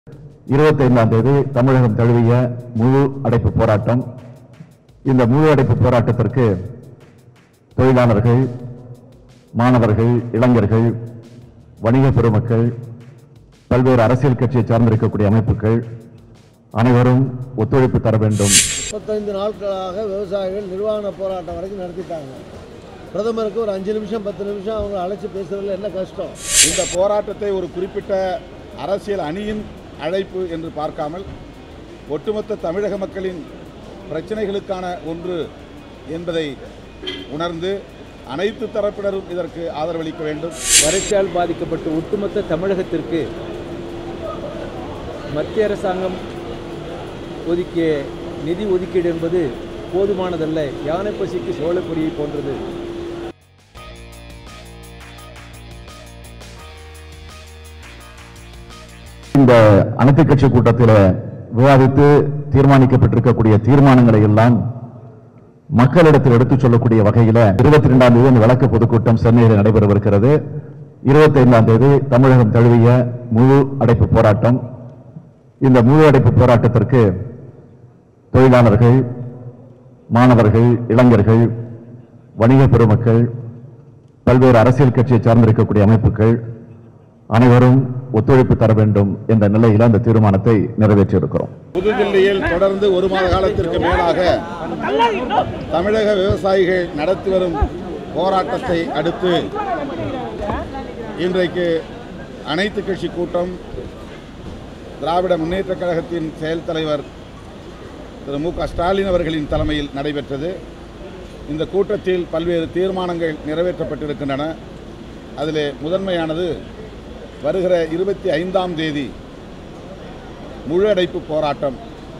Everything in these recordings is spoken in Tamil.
இருபத்தைந்தாம் தேதி தமிழகம் தழுவிய முழு அடைப்பு போராட்டம் இந்த முழு அடைப்பு போராட்டத்திற்கு தொழிலாளர்கள் மாணவர்கள் இளைஞர்கள் வணிக பெருமக்கள் பல்வேறு அரசியல் கட்சியை சார்ந்திருக்கக்கூடிய அமைப்புகள் அனைவரும் ஒத்துழைப்பு தர வேண்டும் முப்பத்தைந்து நாட்களாக விவசாயிகள் நிர்வாண போராட்டம் வரைக்கும் நடத்திட்டாங்க பிரதமருக்கு ஒரு அஞ்சு நிமிஷம் பத்து நிமிஷம் அவங்க அழைச்சி பேசுறதுல என்ன கஷ்டம் இந்த போராட்டத்தை ஒரு குறிப்பிட்ட அரசியல் அணியின் அழைப்பு என்று பார்க்காமல் ஒட்டுமொத்த தமிழக மக்களின் பிரச்சனைகளுக்கான ஒன்று என்பதை உணர்ந்து அனைத்து தரப்பினரும் இதற்கு ஆதரவளிக்க வேண்டும் வறட்சியால் பாதிக்கப்பட்ட ஒட்டுமொத்த தமிழகத்திற்கு மத்திய அரசாங்கம் ஒதுக்கிய நிதி ஒதுக்கீடு என்பது போதுமானதல்ல யானை பசிக்கு சோழப்பொரியை போன்றது இந்த அனைத்து கட்சி கூட்டத்தில் விவாதித்து தீர்மானிக்கப்பட்டிருக்கக்கூடிய தீர்மானங்களை எல்லாம் மக்களிடத்தில் எடுத்துச் சொல்லக்கூடிய வகையில இருபத்தி ரெண்டாம் தேதி இந்த வழக்கு பொதுக்கூட்டம் சென்னையில் நடைபெறவிருக்கிறது இருபத்தி ஐந்தாம் தேதி தமிழகம் தழுவிய முழு அடைப்பு போராட்டம் இந்த முழு அடைப்பு போராட்டத்திற்கு தொழிலாளர்கள் மாணவர்கள் இளைஞர்கள் வணிக பெருமக்கள் பல்வேறு அரசியல் கட்சியை சார்ந்திருக்கக்கூடிய அமைப்புகள் அனைவரும் ஒத்துழைப்பு தர வேண்டும் என்ற நிலையில் அந்த தீர்மானத்தை நிறைவேற்றியிருக்கிறோம் புதுதில்லியில் தொடர்ந்து ஒரு மாத காலத்திற்கு மேலாக தமிழக விவசாயிகள் நடத்தி வரும் போராட்டத்தை அடுத்து இன்றைக்கு அனைத்து கட்சி கூட்டம் திராவிட முன்னேற்றக் கழகத்தின் செயல் தலைவர் திரு மு க ஸ்டாலின் அவர்களின் தலைமையில் நடைபெற்றது இந்த கூட்டத்தில் பல்வேறு தீர்மானங்கள் நிறைவேற்றப்பட்டிருக்கின்றன அதிலே முதன்மையானது வருகிற இருபத்தி ஐந்தாம் தேதி முழு அடைப்பு போராட்டம்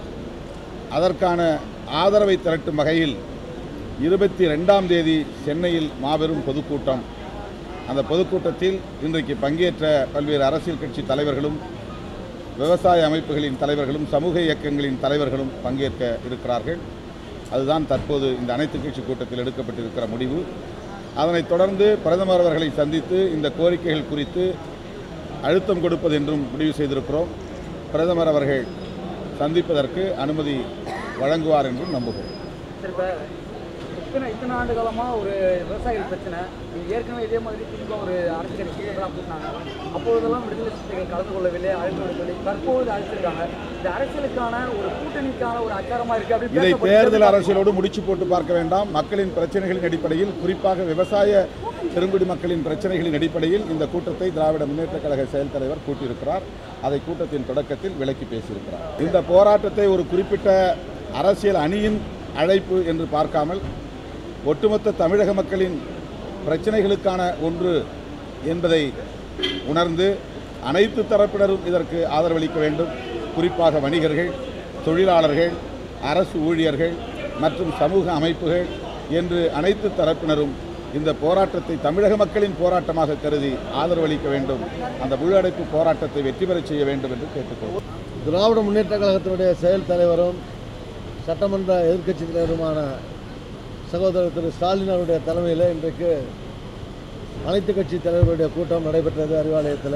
அதற்கான ஆதரவை திரட்டும் வகையில் இருபத்தி ரெண்டாம் தேதி சென்னையில் மாபெரும் பொதுக்கூட்டம் அந்த பொதுக்கூட்டத்தில் இன்றைக்கு பங்கேற்ற பல்வேறு அரசியல் கட்சி தலைவர்களும் விவசாய அமைப்புகளின் தலைவர்களும் சமூக இயக்கங்களின் தலைவர்களும் பங்கேற்க இருக்கிறார்கள் அதுதான் தற்போது இந்த அனைத்து கட்சி கூட்டத்தில் எடுக்கப்பட்டிருக்கிற முடிவு அதனைத் தொடர்ந்து பிரதமர் அவர்களை சந்தித்து இந்த கோரிக்கைகள் குறித்து அழுத்தம் கொடுப்பது என்றும் முடிவு செய்திருக்கிறோம் பிரதமர் அவர்கள் சந்திப்பதற்கு அனுமதி வழங்குவார் என்றும் நம்புகிறோம் சரி இப்போ இத்தனை இத்தனை ஆண்டு காலமாக ஒரு விவசாயிகள் பிரச்சனை நீங்க ஏற்கனவே இதே மாதிரி திரும்ப ஒரு அரசியல் கீழெல்லாம் கூட்டினாங்க அப்பொழுதெல்லாம் விடுதலை சிறுத்தைகள் கலந்து கொள்ளவில்லை அழைப்பு விடவில்லை தற்போது அழைச்சிருக்காங்க இந்த அரசியலுக்கான ஒரு கூட்டணிக்கான ஒரு அச்சாரமா இருக்கு அப்படி இதை பேசப்படுகிறது. தேர்தல் அரசியலோடு முடிச்சு போட்டு பார்க்க வேண்டாம் மக்களின் பிரச்சனைகளின் அடிப்படையில் குறிப்பாக விவசாய பெருங்குடி மக்களின் பிரச்சனைகளின் அடிப்படையில் இந்த கூட்டத்தை திராவிட முன்னேற்றக் கழக செயல் தலைவர் கூட்டியிருக்கிறார் அதை கூட்டத்தின் தொடக்கத்தில் விளக்கி பேசியிருக்கிறார் இந்த போராட்டத்தை ஒரு குறிப்பிட்ட அரசியல் அணியின் அழைப்பு என்று பார்க்காமல் ஒட்டுமொத்த தமிழக மக்களின் பிரச்சனைகளுக்கான ஒன்று என்பதை உணர்ந்து அனைத்து தரப்பினரும் இதற்கு ஆதரவளிக்க வேண்டும் குறிப்பாக வணிகர்கள் தொழிலாளர்கள் அரசு ஊழியர்கள் மற்றும் சமூக அமைப்புகள் என்று அனைத்து தரப்பினரும் இந்த போராட்டத்தை தமிழக மக்களின் போராட்டமாக கருதி ஆதரவளிக்க வேண்டும் அந்த முழு அடைப்பு போராட்டத்தை வெற்றி பெறச் செய்ய வேண்டும் என்று கேட்டுக்கொள்வோம் திராவிட முன்னேற்ற கழகத்தினுடைய செயல் தலைவரும் சட்டமன்ற எதிர்க்கட்சி தலைவருமான சகோதரர் திரு ஸ்டாலின் அவருடைய தலைமையில் இன்றைக்கு அனைத்து கட்சி தலைவருடைய கூட்டம் நடைபெற்றது அறிவாலயத்தில்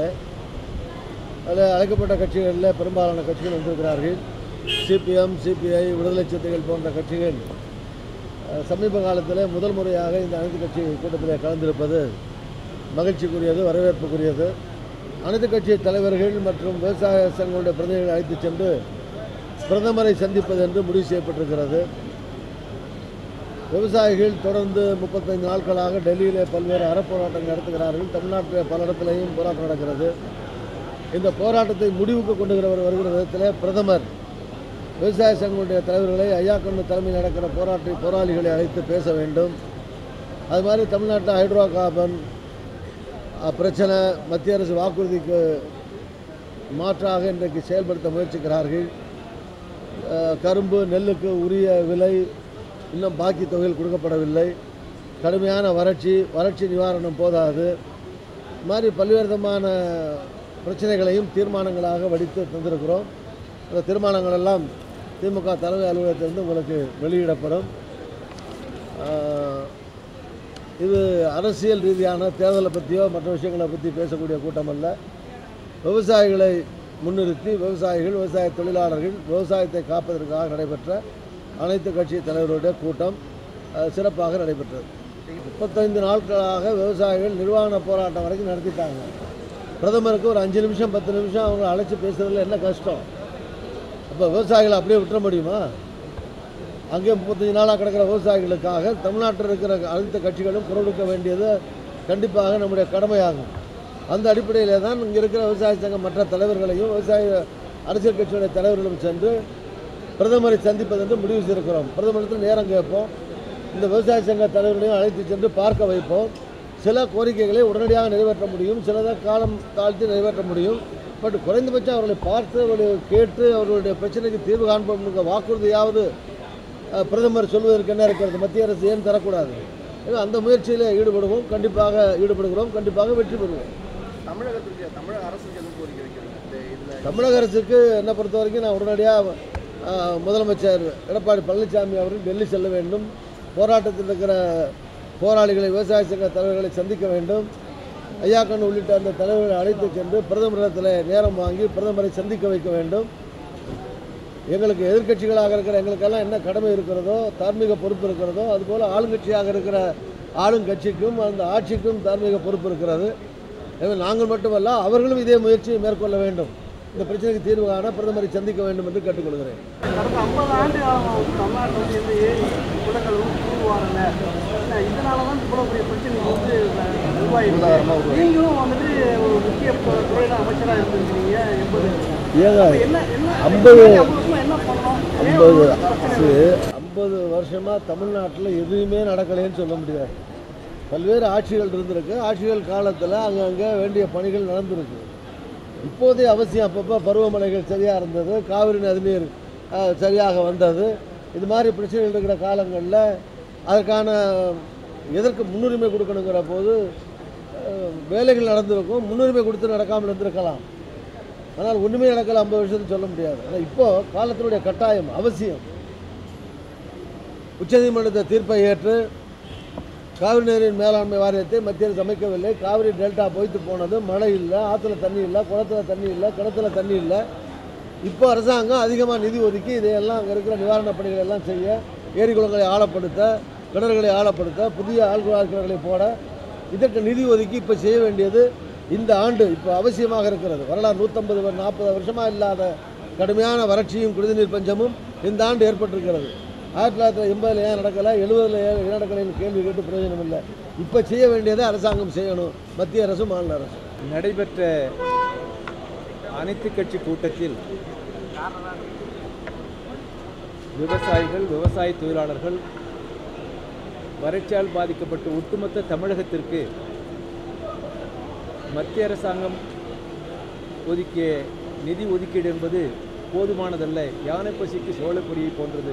அதில் அழைக்கப்பட்ட கட்சிகளில் பெரும்பாலான கட்சிகள் வந்திருக்கிறார்கள் சிபிஎம் சிபிஐ விடுதலை சிறுத்தைகள் போன்ற கட்சிகள் அஹ், சமீப காலத்தில் முதல் முறையாக இந்த அனைத்து கட்சி கூட்டத்தில் கலந்திருப்பது மகிழ்ச்சிக்குரியது வரவேற்புக்குரியது அனைத்து கட்சி தலைவர்கள் மற்றும் விவசாய சங்கங்களுடைய பிரதிநிதிகளை அழைத்துச் சென்று பிரதமரை சந்திப்பது என்று முடிவு செய்யப்பட்டிருக்கிறது விவசாயிகள் தொடர்ந்து முப்பத்தைந்து நாட்களாக டெல்லியிலே பல்வேறு அறப்போராட்டங்கள் நடத்துகிறார்கள் தமிழ்நாட்டில் பல இடத்திலையும் போராட்டம் நடக்கிறது இந்த போராட்டத்தை முடிவுக்கு கொண்டுகிறவர் வருகிற விதத்தில் பிரதமர் விவசாய சங்கங்களுடைய தலைவர்களை ஐயா கண்ணு தலைமையில் நடக்கிற போராட்ட போராளிகளை அழைத்து பேச வேண்டும் அது மாதிரி தமிழ்நாட்டில் ஹைட்ரோ கார்பன் அஹ், பிரச்சனை மத்திய அரசு வாக்குறுதிக்கு மாற்றாக இன்றைக்கு செயல்படுத்த முயற்சிக்கிறார்கள் அஹ், கரும்பு நெல்லுக்கு உரிய விலை இன்னும் பாக்கி தொகைகள் கொடுக்கப்படவில்லை கடுமையான வறட்சி வறட்சி நிவாரணம் போதாது இது மாதிரி பல்வேறு விதமான பிரச்சனைகளையும் தீர்மானங்களாக வடித்து தந்திருக்கிறோம் அந்த தீர்மானங்கள் எல்லாம் திமுக தலைமை அலுவலகத்திலிருந்து உங்களுக்கு வெளியிடப்படும் ஆஹ், இது அரசியல் ரீதியான தேர்தலை பற்றியோ மற்ற விஷயங்களை பற்றி பேசக்கூடிய கூட்டம் அல்ல விவசாயிகளை முன்னிறுத்தி விவசாயிகள் விவசாய தொழிலாளர்கள் விவசாயத்தை காப்பதற்காக நடைபெற்ற அனைத்து கட்சி தலைவர்களுடைய கூட்டம் அஹ், சிறப்பாக நடைபெற்றது முப்பத்தைந்து நாட்களாக விவசாயிகள் நிர்வாண போராட்டம் வரைக்கும் நடத்திட்டாங்க பிரதமருக்கு ஒரு அஞ்சு நிமிஷம் பத்து நிமிஷம் அவங்க அழைச்சி பேசுறதுல என்ன கஷ்டம் அப்போ விவசாயிகளை அப்படியே விட்டுற முடியுமா அங்கே முப்பத்தஞ்சு நாளாக கிடக்கிற விவசாயிகளுக்காக தமிழ்நாட்டில் இருக்கிற அனைத்து கட்சிகளும் குரல் கொடுக்க வேண்டியது கண்டிப்பாக நம்முடைய கடமையாகும் அந்த அடிப்படையில் தான் இங்கே இருக்கிற விவசாய சங்க மற்ற தலைவர்களையும் விவசாய அரசியல் கட்சியுடைய தலைவர்களும் சென்று பிரதமரை சந்திப்பது என்று முடிவு செய்திருக்கிறோம் பிரதமரிடத்தில் நேரம் கேட்போம் இந்த விவசாய சங்க தலைவர்களையும் அழைத்து சென்று பார்க்க வைப்போம் சில கோரிக்கைகளை உடனடியாக நிறைவேற்ற முடியும் சிலதை காலம் தாழ்த்தி நிறைவேற்ற முடியும் பட் குறைந்தபட்சம் அவர்களை பார்த்து அவர்களை கேட்டு அவர்களுடைய பிரச்சனைக்கு தீர்வு காண்போம் என்கிற வாக்குறுதியாவது அஹ், பிரதமர் சொல்வதற்கு என்ன இருக்கிறது மத்திய அரசு ஏன் தரக்கூடாது எனவே அந்த முயற்சியில் ஈடுபடுவோம் கண்டிப்பாக ஈடுபடுகிறோம் கண்டிப்பாக வெற்றி பெறுவோம் தமிழகத்திற்கு தமிழக அரசுக்கு எதுவும் கோரிக்கை வைக்கிறீங்க இந்த இதில் தமிழக அரசுக்கு என்னை பொறுத்த வரைக்கும் நான் உடனடியாக அஹ், முதலமைச்சர் எடப்பாடி பழனிசாமி அவர்கள் டெல்லி செல்ல வேண்டும் போராட்டத்தில் இருக்கிற போராளிகளை விவசாய சங்க தலைவர்களை சந்திக்க வேண்டும் ஐயாக்கன் உள்ளிட்ட அந்த தலைவர்களை அழைத்து சென்று பிரதமரிடத்தில் நேரம் வாங்கி பிரதமரை சந்திக்க வைக்க வேண்டும் எங்களுக்கு எதிர்க்கட்சிகளாக இருக்கிற எங்களுக்கெல்லாம் என்ன கடமை இருக்கிறதோ தார்மீக பொறுப்பு இருக்கிறதோ அதுபோல் ஆளுங்கட்சியாக இருக்கிற ஆளுங்கட்சிக்கும் அந்த ஆட்சிக்கும் தார்மீக பொறுப்பு இருக்கிறது எனவே நாங்கள் மட்டுமல்ல அவர்களும் இதே முயற்சியை மேற்கொள்ள வேண்டும் இந்த பிரச்சனைக்கு தீர்வு காண பிரதமரை சந்திக்க வேண்டும் என்று கேட்டுக்கொள்கிறேன் கடந்த ஐம்பது ஆண்டு காலமாக வந்து தமிழ்நாட்டில் வந்து எந்த ஏரி குளங்களும் தூர்வாரல இல்லை இதனால தான் இவ்வளோ பெரிய பிரச்சனை வந்து உருவாயிருக்கு நீங்களும் வந்துட்டு ஒரு முக்கிய ப- துறையில அமைச்சராக இருந்திருக்கிறீங்க எண்பது ஏங்க என்ன என்ன ஐம்பது ஐம்பது வருஷமா என்ன பண்ணோம் ஏன் ஐம்பது இவ்வளவு பிரச்சனை அரசு ஐம்பது வருஷமாக தமிழ்நாட்டில் எதுவுமே நடக்கலைன்னு சொல்ல முடியாது பல்வேறு ஆட்சிகள் இருந்திருக்கு ஆட்சிகள் காலத்தில் அங்கங்கே வேண்டிய பணிகள் நடந்திருக்கு இப்போதைய அவசியம் அப்பப்போ பருவமழைகள் சரியாக இருந்தது காவிரி நதிநீர் அஹ், சரியாக வந்தது இது மாதிரி பிரச்சனைகள் இருக்கிற காலங்களில் அதற்கான எதற்கு முன்னுரிமை கொடுக்கணுங்கிற போது அஹ், வேலைகள் நடந்திருக்கும் முன்னுரிமை கொடுத்து நடக்காமல் இருந்திருக்கலாம் ஆனால் ஒன்றுமே நடக்கல ஐம்பது வருஷத்துக்கு சொல்ல முடியாது ஆனால் இப்போ காலத்தினுடைய கட்டாயம் அவசியம் உச்சநீதிமன்றத்தை தீர்ப்பை ஏற்று காவிரி நீரின் மேலாண்மை வாரியத்தை மத்திய அரசு அமைக்கவில்லை காவிரி டெல்டா பொய்த்து போனது மழை இல்லை ஆற்றுல தண்ணி இல்லை குளத்துல தண்ணி இல்லை கிணத்துல தண்ணி இல்லை இப்போ அரசாங்கம் அதிகமாக நிதி ஒதுக்கி இதையெல்லாம் அங்கே இருக்கிற நிவாரணப் பணிகளை எல்லாம் செய்ய ஏரி குளங்களை ஆழப்படுத்த கிணறுகளை ஆழப்படுத்த புதிய ஆழ்குழாய் கிணறுகளை போட இதற்கு நிதி ஒதுக்கி இப்போ செய்ய வேண்டியது இந்த ஆண்டு இப்போ அவசியமாக இருக்கிறது வரலாறு நூற்றம்பது நாற்பது வருஷமாக இல்லாத கடுமையான வறட்சியும் குடிநீர் பஞ்சமும் இந்த ஆண்டு ஏற்பட்டிருக்கிறது ஆயிரத்தி தொள்ளாயிரத்தி எண்பதில் ஏன் நடக்கலை எழுபதில் ஏன் ஏன் நடக்கலைன்னு கேள்வி கேட்டு பிரயோஜனம் இல்லை இப்போ செய்ய வேண்டியதை அரசாங்கம் செய்யணும் மத்திய அரசும் மாநில அரசும் நடைபெற்ற அனைத்து கட்சி கூட்டத்தில் விவசாயிகள் விவசாய தொழிலாளர்கள் வறட்சியால் பாதிக்கப்பட்ட ஒட்டுமொத்த தமிழகத்திற்கு மத்திய அரசாங்கம் ஒதுக்கிய நிதி ஒதுக்கீடு என்பது போதுமானதல்ல யானை பசிக்கு சோழப்பொரியை போன்றது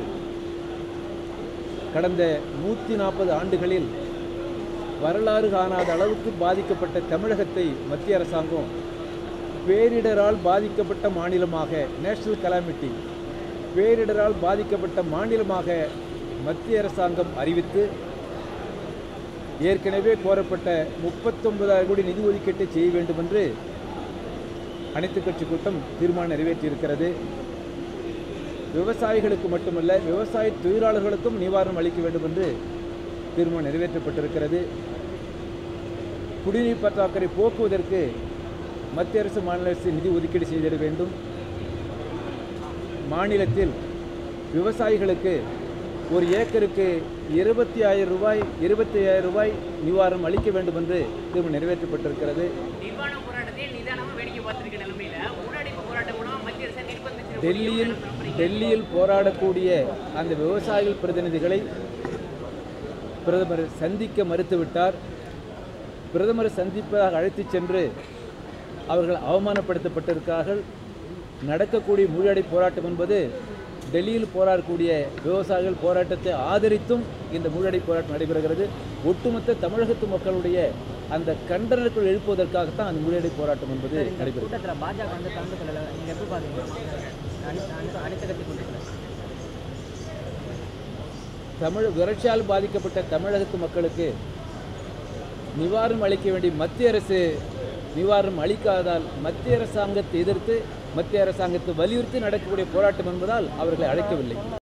கடந்த நூற்றி நாற்பது ஆண்டுகளில் வரலாறு காணாத அளவுக்கு பாதிக்கப்பட்ட தமிழகத்தை மத்திய அரசாங்கம் பேரிடரால் பாதிக்கப்பட்ட மாநிலமாக நேஷனல் கலாமிட்டி பேரிடரால் பாதிக்கப்பட்ட மாநிலமாக மத்திய அரசாங்கம் அறிவித்து ஏற்கனவே கோரப்பட்ட முப்பத்தொன்பதாயிரம் கோடி நிதி ஒதுக்கீட்டை செய்ய வேண்டும் என்று அனைத்து கட்சி கூட்டம் தீர்மானம் நிறைவேற்றியிருக்கிறது விவசாயிகளுக்கு மட்டுமல்ல விவசாய தொழிலாளர்களுக்கும் நிவாரணம் அளிக்க வேண்டும் என்று தீர்மானம் நிறைவேற்றப்பட்டிருக்கிறது குடிநீர் பற்றாக்குறை போக்குவதற்கு மத்திய அரசு மாநில அரசு நிதி ஒதுக்கீடு செய்திட வேண்டும் மாநிலத்தில் விவசாயிகளுக்கு ஒரு ஏக்கருக்கு இருபத்தி ஆயிரம் ரூபாய் இருபத்தி ஐயாயிரம் ரூபாய் நிவாரணம் அளிக்க வேண்டும் என்று தீர்மானம் நிறைவேற்றப்பட்டிருக்கிறது நிர்வாண போராட்டத்தை நிதானமா வேடிக்கை பார்த்திருக்க நிலைமையில ஊரடங்கு போராட்டம் மூலம் மத்திய அரசு நிர்பந்திச்சு டெல்லியில் டெல்லியில் போராடக்கூடிய அந்த விவசாயிகள் பிரதிநிதிகளை பிரதமர் சந்திக்க மறுத்துவிட்டார் பிரதமரை சந்திப்பதாக அழைத்துச் சென்று அவர்கள் அவமானப்படுத்தப்பட்டிருக்கிறார்கள் நடக்கக்கூடிய முழுஅடை போராட்டம் என்பது டெல்லியில் போராடக்கூடிய விவசாயிகள் போராட்டத்தை ஆதரித்தும் இந்த முழுஅடை போராட்டம் நடைபெறுகிறது ஒட்டுமொத்த தமிழகத்து மக்களுடைய அந்த கண்டனங்கள் எழுப்புவதற்காகத்தான் அந்த முழுஅடை போராட்டம் என்பது நடைபெறுகிறது கூட்டத்தில் பாஜக வந்து கலந்து கொள்ளல நீங்க எப்படி பாக்குறீங்க அனைத்து அனைத்து- அனைத்து கட்சி கூட்டத்தில் தமிழ் வறட்சியால் பாதிக்கப்பட்ட தமிழகத்து மக்களுக்கு நிவாரணம் அளிக்க வேண்டிய மத்திய அரசு நிவாரணம் அளிக்காததால் மத்திய அரசாங்கத்தை எதிர்த்து மத்திய அரசாங்கத்தை வலியுறுத்தி நடக்கக்கூடிய போராட்டம் என்பதால் அவர்களை அழைக்கவில்லை